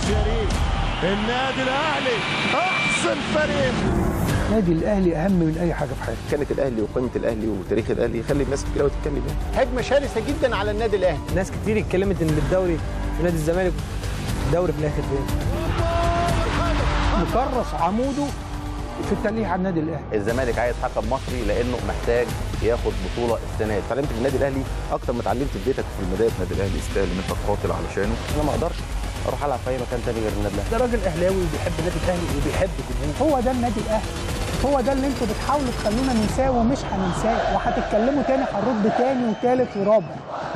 شريف النادي الاهلي احسن فريق النادي الاهلي اهم من اي حاجه في حياتي كانت الاهلي وقيمه الاهلي وتاريخ الاهلي يخلي الناس كتير قوي تتكلم يعني هجمه شرسه جدا على النادي الاهلي ناس كتير اتكلمت ان الدوري في نادي الزمالك الدوري في الاخر فين مكرس عموده في التلقيح على النادي الاهلي الزمالك عايز حكم مصري لانه محتاج ياخد بطوله السنه دي اتعلمت في النادي الاهلي اكتر ما اتعلمت في بيتك في البدايه النادي الاهلي يستاهل ان انت تقاتل علشانه انا ما اقدرش اروح العب في اي مكان تاني غير النادي الاهلي ده راجل اهلاوي وبيحب النادي الاهلي وبيحب الجمهور هو ده النادي الاهلي هو ده اللي انتوا بتحاولوا تخلونا ننساه ومش هننساه وهتتكلموا تاني هنرد تاني وتالت ورابع